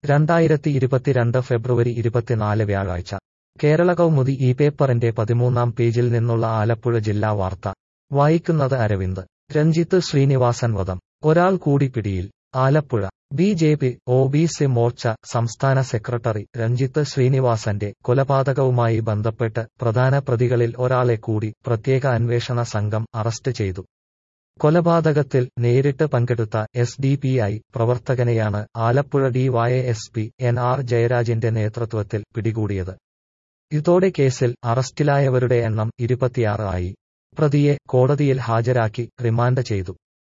രണ്ടായിരത്തി ഇരുപത്തിരണ്ട് ഫെബ്രുവരി ഇരുപത്തിനാല് വ്യാഴാഴ്ച കേരള കൗമുദി ഈ പേപ്പറിന്റെ പതിമൂന്നാം പേജിൽ നിന്നുള്ള ആലപ്പുഴ ജില്ലാ വാർത്ത വായിക്കുന്നത് അരവിന്ദ് രഞ്ജിത്ത് ശ്രീനിവാസൻ വധം ഒരാൾ കൂടി പിടിയിൽ Alappuzha B J P O B C Morcha സംസ്ഥാന സെക്രട്ടറി രഞ്ജിത്ത് ശ്രീനിവാസന്റെ കൊലപാതകവുമായി ബന്ധപ്പെട്ട് പ്രധാന പ്രതികളിൽ ഒരാളെ കൂടി പ്രത്യേക അന്വേഷണ സംഘം അറസ്റ്റ് ചെയ്തു കൊലപാതകത്തിൽ നേരിട്ട് പങ്കെടുത്ത എസ് ഡി പി ഐ പ്രവർത്തകനെയാണ് ആലപ്പുഴ ഡിവൈഎസ്പി എൻ ആർ ജയരാജിന്റെ നേതൃത്വത്തിൽ പിടികൂടിയത് ഇതോടെ കേസിൽ അറസ്റ്റിലായവരുടെ എണ്ണം ഇരുപത്തിയാറ് ആയി പ്രതിയെ കോടതിയിൽ ഹാജരാക്കി റിമാൻഡ് ചെയ്തു